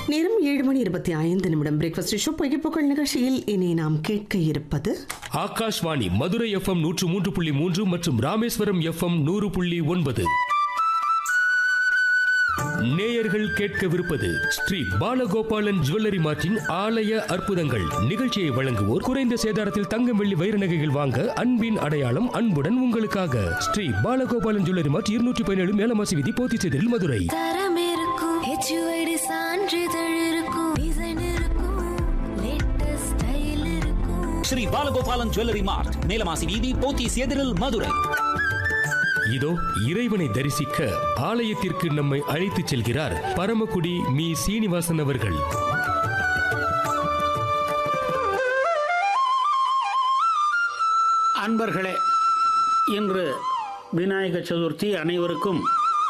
நேரம் ஏழு மணி இருபத்தி ஐந்து நிமிடம் பிரேக்ஃபாஸ்ட் ஷோ பொய்ப்புகள் நிகழ்ச்சியில் இனி நாம் கேட்க இருப்பது ஆகாஷ்வாணி மதுரை எஃப்எம் நூற்று மூன்று புள்ளி மூன்று மற்றும் ராமேஸ்வரம் எஃப்எம் நூறு புள்ளி ஒன்பது நேயர்கள் கேட்கவிருப்பது ஸ்ரீ பாலகோபாலன் ஜுவல்லரி மார்ட்டின் ஆலய அற்புதங்கள் நிகழ்ச்சியை வழங்குவோர் குறைந்த சேதாரத்தில் தங்கம் வெள்ளி வைர நகைகள் வாங்க அன்பின் அடையாளம் அன்புடன் உங்களுக்காக ஸ்ரீ பாலகோபாலன் ஜுவல்லரி மார்ட் இருநூற்றி பதினேழு மேலமாசி விதி போத்திச்செதில் மதுரை தரம் இருக்கும் ஹெச்யூஐடி சான்றிதழ் இருக்கும் டிசைன் இருக்கும் லேட்டஸ்ட் ஸ்டைல் இருக்கும் ஸ்ரீ பாலகோபாலன் ஜுவல்லரி மார்ட் மேலமாசி வீதி போத்தீஸ் எதிரில் மதுரை இதோ இறைவனை தரிசிக்க ஆலயத்திற்கு நம்மை அழைத்துச் செல்கிறார் பரமக்குடி மீ சீனிவாசன் அவர்கள் அன்பர்களே இன்று விநாயக சதுர்த்தி அனைவருக்கும்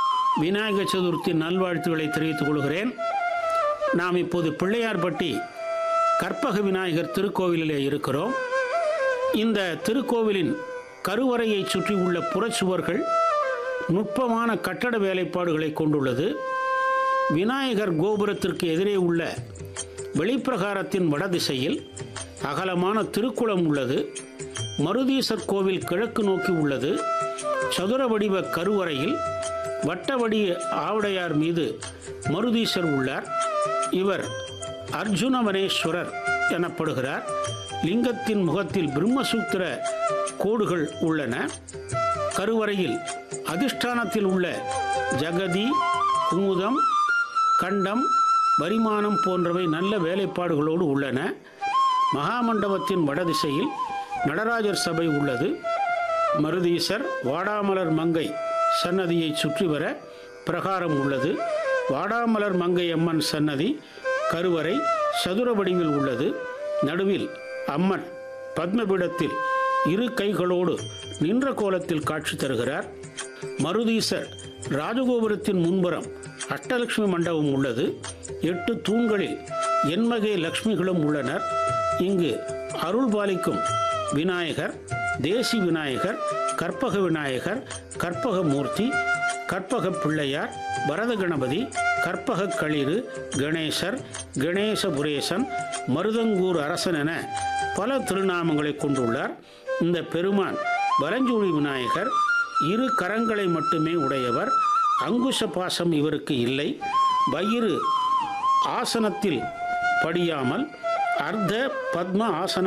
விநாயக சதுர்த்தி நல்வாழ்த்துக்களை தெரிவித்துக் கொள்கிறேன் நாம் இப்போது பிள்ளையார்பட்டி கற்பக விநாயகர் திருக்கோவிலிலே இருக்கிறோம் இந்த திருக்கோவிலின் கருவறையை சுற்றி உள்ள புறச்சுவர்கள் நுட்பமான கட்டட வேலைப்பாடுகளை கொண்டுள்ளது விநாயகர் கோபுரத்திற்கு எதிரே உள்ள வெளிப்பிரகாரத்தின் வடதிசையில் அகலமான திருக்குளம் உள்ளது மருதீசர் கோவில் கிழக்கு நோக்கி உள்ளது சதுர வடிவ கருவறையில் வட்ட வடிவ ஆவுடையார் மீது மருதீசர் உள்ளார் இவர் அர்ஜுனவனேஸ்வரர் எனப்படுகிறார் லிங்கத்தின் முகத்தில் பிரம்மசூத்திர கோடுகள் உள்ளன கருவறையில் அதிஷ்டானத்தில் உள்ள ஜகதி குமுதம் கண்டம் வரிமானம் போன்றவை நல்ல வேலைப்பாடுகளோடு உள்ளன மகாமண்டபத்தின் வடதிசையில் நடராஜர் சபை உள்ளது மருதீசர் வாடாமலர் மங்கை சன்னதியை சுற்றி வர பிரகாரம் உள்ளது வாடாமலர் மங்கை அம்மன் சன்னதி கருவறை சதுர வடிவில் உள்ளது நடுவில் அம்மன் பத்மபீடத்தில் இரு கைகளோடு நின்ற கோலத்தில் காட்சி தருகிறார் மருதீசர் ராஜகோபுரத்தின் முன்புறம் அஷ்டலட்சுமி மண்டபம் உள்ளது எட்டு தூண்களில் எண்மகை லக்ஷ்மிகளும் உள்ளனர் இங்கு அருள் பாலிக்கும் விநாயகர் தேசி விநாயகர் கற்பக விநாயகர் கற்பகமூர்த்தி கற்பக பிள்ளையார் பரத கணபதி கற்பக களிறு கணேசர் கணேசபுரேசன் மருதங்கூர் அரசன் என பல திருநாமங்களை கொண்டுள்ளார் இந்த பெருமான் வலஞ்சூழி விநாயகர் இரு கரங்களை மட்டுமே உடையவர் அங்குஷ பாசம் இவருக்கு இல்லை வயிறு ஆசனத்தில் படியாமல் அர்த்த பத்ம ஆசன